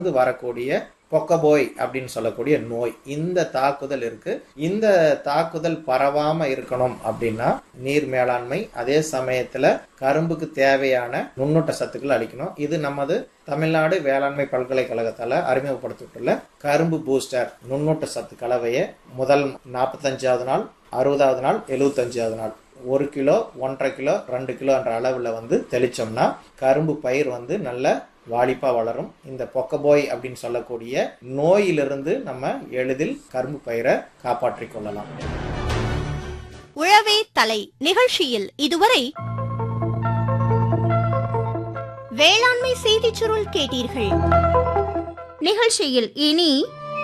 இருந்து வரக்கூடிய பொக்கபோய் அப்படின்னு சொல்லக்கூடிய நோய் இந்த தாக்குதல் இருக்கு இந்த தாக்குதல் பரவாம இருக்கணும் அப்படின்னா நீர் மேலாண்மை அதே சமயத்துல கரும்புக்கு தேவையான நுண்ணூட்ட சத்துக்கள் அளிக்கணும் இது நமது தமிழ்நாடு வேளாண்மை பல்கலைக்கழகத்தால அறிமுகப்படுத்தப்பட்டுள்ள கரும்பு பூஸ்டர் நுண்ணூட்ட சத்து கலவையை முதல் நாற்பத்தஞ்சாவது நாள் அறுபதாவது நாள் எழுபத்தஞ்சாவது நாள் ஒரு கிலோ ஒன்றரை கிலோ ரெண்டு கிலோ என்ற அளவில் வந்து தெளிச்சோம்னா கரும்பு பயிர் வந்து நல்ல வாலிப்பா வளரும் இந்த பொக்கபோய் அப்படின்னு சொல்லக்கூடிய நோயிலிருந்து நம்ம எளிதில் கரும்பு பயிரை காப்பாற்றிக் கொள்ளலாம் உழவே தலை நிகழ்ச்சியில் இதுவரை வேளாண்மை செய்திச் சுருள் கேட்டீர்கள் நிகழ்ச்சியில் இனி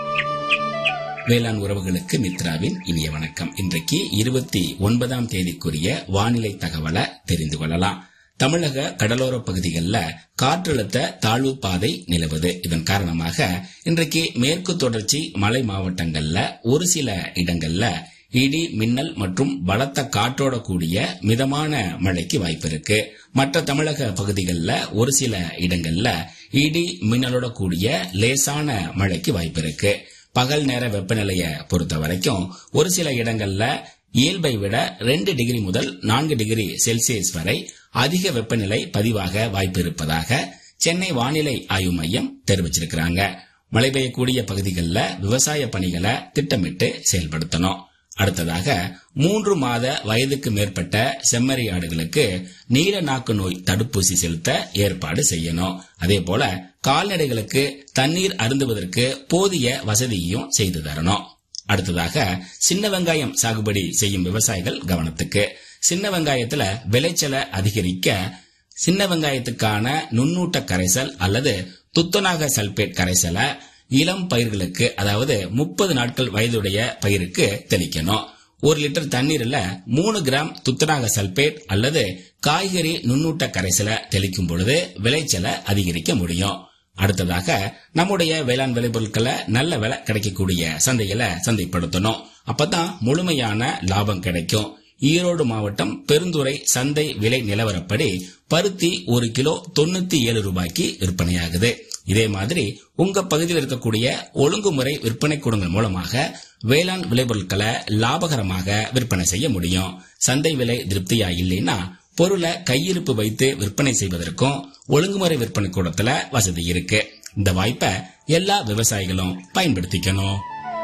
வேளாண் உறவுகளுக்கு மித்ராவின் இனிய வணக்கம் இன்றைக்கு இருபத்தி ஒன்பதாம் தேதிக்குரிய வானிலை தகவலை தெரிந்து கொள்ளலாம் தமிழக கடலோர பகுதிகளில் காற்றழுத்த தாழ்வு பாதை நிலவுது இதன் காரணமாக இன்றைக்கு மேற்கு தொடர்ச்சி மலை மாவட்டங்கள்ல ஒரு சில இடங்கள்ல இடி மின்னல் மற்றும் பலத்த காற்றோட கூடிய மிதமான மழைக்கு வாய்ப்பு இருக்கு மற்ற தமிழக பகுதிகளில் ஒரு சில இடங்கள்ல இடி மின்னலோட கூடிய லேசான மழைக்கு வாய்ப்பு இருக்கு பகல் நேர வெப்பநிலையை பொறுத்த வரைக்கும் ஒரு சில இடங்கள்ல இயல்பை விட ரெண்டு டிகிரி முதல் நான்கு டிகிரி செல்சியஸ் வரை அதிக வெப்பநிலை பதிவாக வாய்ப்பு இருப்பதாக சென்னை வானிலை ஆய்வு மையம் தெரிவிச்சிருக்கிறாங்க மழை பெய்யக்கூடிய பகுதிகளில் விவசாய பணிகளை திட்டமிட்டு செயல்படுத்தணும் அடுத்ததாக மூன்று மாத வயதுக்கு மேற்பட்ட செம்மறி ஆடுகளுக்கு நீல நாக்கு நோய் தடுப்பூசி செலுத்த ஏற்பாடு செய்யணும் அதே போல கால்நடைகளுக்கு தண்ணீர் அருந்துவதற்கு போதிய வசதியையும் செய்து தரணும் அடுத்ததாக சின்ன வெங்காயம் சாகுபடி செய்யும் விவசாயிகள் கவனத்துக்கு சின்ன வெங்காயத்துல விளைச்சலை அதிகரிக்க சின்ன வெங்காயத்துக்கான நுண்ணூட்ட கரைசல் அல்லது துத்தநாக சல்பேட் கரைசலை இளம் பயிர்களுக்கு அதாவது முப்பது நாட்கள் வயதுடைய பயிருக்கு தெளிக்கணும் ஒரு லிட்டர் தண்ணீர்ல மூணு கிராம் துத்தநாக சல்பேட் அல்லது காய்கறி நுண்ணூட்ட கரைசலை தெளிக்கும் பொழுது விளைச்சலை அதிகரிக்க முடியும் அடுத்ததாக நம்முடைய வேளாண் விளைபொருட்களை நல்ல விலை கிடைக்கக்கூடிய சந்தைகளை சந்தைப்படுத்தணும் அப்பதான் முழுமையான லாபம் கிடைக்கும் ஈரோடு மாவட்டம் பெருந்துறை சந்தை விலை நிலவரப்படி பருத்தி ஒரு கிலோ தொண்ணூத்தி ஏழு ரூபாய்க்கு விற்பனையாகுது இதே மாதிரி உங்க பகுதியில் இருக்கக்கூடிய ஒழுங்குமுறை விற்பனை கூடங்கள் மூலமாக வேளாண் விளைபொருட்களை லாபகரமாக விற்பனை செய்ய முடியும் சந்தை விலை திருப்தியா இல்லைன்னா பொருளை கையிருப்பு வைத்து விற்பனை செய்வதற்கும் ஒழுங்குமுறை விற்பனை கூடத்துல வசதி இருக்கு இந்த வாய்ப்பை எல்லா விவசாயிகளும் பயன்படுத்திக்கணும்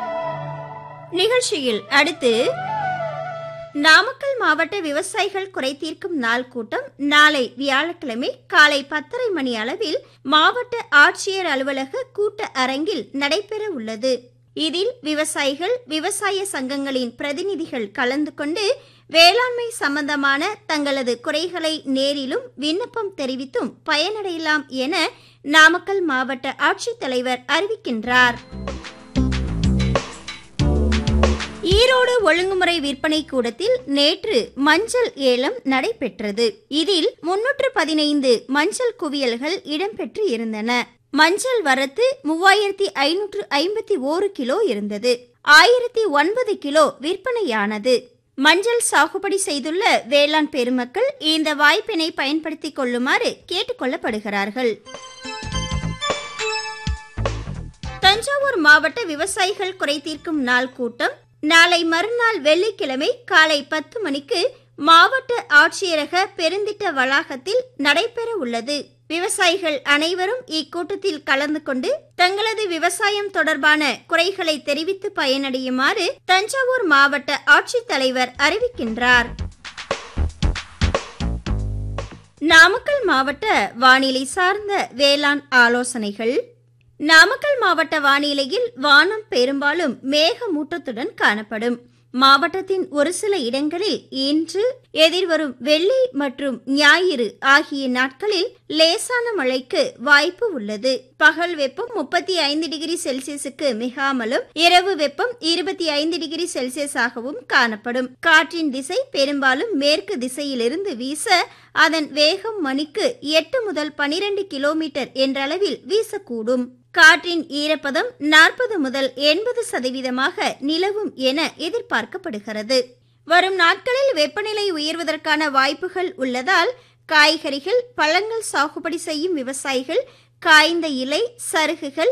நிகழ்ச்சியில் அடுத்து நாமக்கல் மாவட்ட விவசாயிகள் குறை தீர்க்கும் நாள் கூட்டம் நாளை வியாழக்கிழமை காலை பத்தரை மணி அளவில் மாவட்ட ஆட்சியர் அலுவலக கூட்ட அரங்கில் நடைபெற உள்ளது இதில் விவசாயிகள் விவசாய சங்கங்களின் பிரதிநிதிகள் கலந்து கொண்டு வேளாண்மை சம்பந்தமான தங்களது குறைகளை நேரிலும் விண்ணப்பம் தெரிவித்தும் பயனடையலாம் என நாமக்கல் மாவட்ட ஆட்சித்தலைவர் அறிவிக்கின்றார் ஈரோடு ஒழுங்குமுறை விற்பனை கூடத்தில் நேற்று மஞ்சள் ஏலம் நடைபெற்றது இதில் முன்னூற்று பதினைந்து மஞ்சள் குவியல்கள் இடம்பெற்று இருந்தன மஞ்சள் வரத்து மூவாயிரத்தி ஐநூற்று ஐம்பத்தி ஓரு கிலோ இருந்தது ஆயிரத்தி ஒன்பது கிலோ விற்பனையானது மஞ்சள் சாகுபடி செய்துள்ள வேளாண் பெருமக்கள் இந்த வாய்ப்பினை பயன்படுத்திக் கொள்ளுமாறு கேட்டுக்கொள்ளப்படுகிறார்கள் தஞ்சாவூர் மாவட்ட விவசாயிகள் குறை தீர்க்கும் நாள் கூட்டம் நாளை மறுநாள் வெள்ளிக்கிழமை காலை பத்து மணிக்கு மாவட்ட ஆட்சியரக பெருந்திட்ட வளாகத்தில் நடைபெற உள்ளது விவசாயிகள் அனைவரும் இக்கூட்டத்தில் கலந்து கொண்டு தங்களது விவசாயம் தொடர்பான குறைகளை தெரிவித்து பயனடையுமாறு தஞ்சாவூர் மாவட்ட ஆட்சித்தலைவர் அறிவிக்கின்றார் நாமக்கல் மாவட்ட வானிலை சார்ந்த வேளாண் ஆலோசனைகள் நாமக்கல் மாவட்ட வானிலையில் வானம் பெரும்பாலும் மேகமூட்டத்துடன் காணப்படும் மாவட்டத்தின் ஒரு சில இடங்களில் இன்று எதிர்வரும் வெள்ளி மற்றும் ஞாயிறு ஆகிய நாட்களில் லேசான மழைக்கு வாய்ப்பு உள்ளது பகல் வெப்பம் முப்பத்தி ஐந்து டிகிரி செல்சியஸுக்கு மிகாமலும் இரவு வெப்பம் இருபத்தி ஐந்து டிகிரி செல்சியஸாகவும் காணப்படும் காற்றின் திசை பெரும்பாலும் மேற்கு திசையிலிருந்து வீச அதன் வேகம் மணிக்கு எட்டு முதல் பனிரெண்டு கிலோமீட்டர் என்றளவில் வீசக்கூடும் காற்றின் ஈரப்பதம் நாற்பது முதல் எண்பது சதவீதமாக நிலவும் என எதிர்பார்க்கப்படுகிறது வரும் நாட்களில் வெப்பநிலை உயர்வதற்கான வாய்ப்புகள் உள்ளதால் காய்கறிகள் பழங்கள் சாகுபடி செய்யும் விவசாயிகள் காய்ந்த இலை சருகுகள்